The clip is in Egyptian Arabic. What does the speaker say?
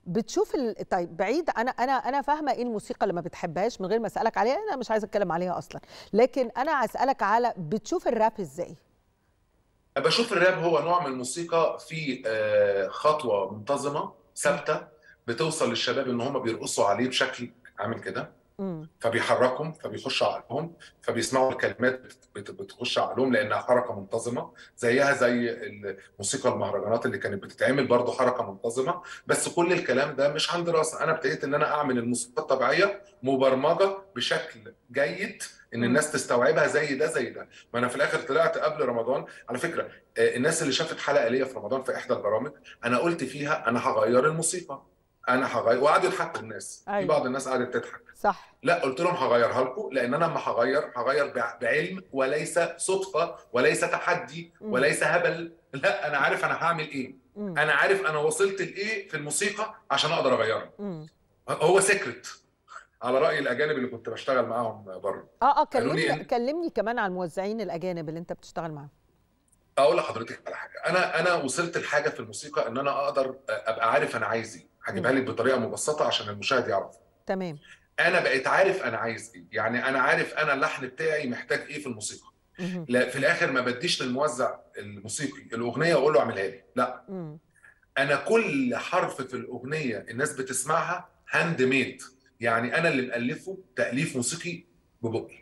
بتشوف ال... طيب بعيد انا انا انا فاهمه ايه الموسيقى اللي ما بتحبهاش من غير ما اسالك عليها انا مش عايزه اتكلم عليها اصلا لكن انا اسالك على بتشوف الراب ازاي بشوف الراب هو نوع من الموسيقى في آه، خطوه منتظمه ثابته بتوصل للشباب ان هم بيرقصوا عليه بشكل عامل كده امم فبيحركهم فبيخش عقلهم فبيسمعوا الكلمات بت- بتخش عقلهم لانها حركه منتظمه زيها زي موسيقى المهرجانات اللي كانت بتتعمل برضو حركه منتظمه بس كل الكلام ده مش عن دراسه انا ابتديت ان انا اعمل الموسيقى الطبيعيه مبرمجه بشكل جيد ان مم. الناس تستوعبها زي ده زي ده ما انا في الاخر طلعت قبل رمضان على فكره آه، الناس اللي شافت حلقه ليا في رمضان في احدى البرامج انا قلت فيها انا هغير الموسيقى انا هغير وقعدوا يضحكوا الناس في أيوة. بعض الناس قعدت تضحك صح لا قلت لهم هغيرها لكم لان انا لما هغير هغير بع- بعلم وليس صدفه وليس تحدي مم. وليس هبل لا انا عارف انا هعمل ايه امم انا عارف انا وصلت لايه في الموسيقى عشان اقدر اغيرها امم هو سيكرت على راي الاجانب اللي كنت بشتغل معاهم بره اه اه قالوا لي كلمني إن- كلمني كمان عن الموزعين الاجانب اللي انت بتشتغل معاهم اقول لحضرتك على حاجه انا انا وصلت لحاجه في الموسيقى ان انا اقدر ابقى عارف انا عايز ايه هجيبها لك بطريقه مبسطه عشان المشاهد يعرف تمام انا بقيت عارف انا عايز ايه يعني انا عارف انا اللحن بتاعي محتاج ايه في الموسيقى مهم. لا في الاخر ما بديش للموزع الموسيقي الاغنيه واقول له اعملها لي لا مم. انا كل حرف في الاغنيه الناس بتسمعها هاند ميد يعني انا اللي مالفه تاليف موسيقي ببقي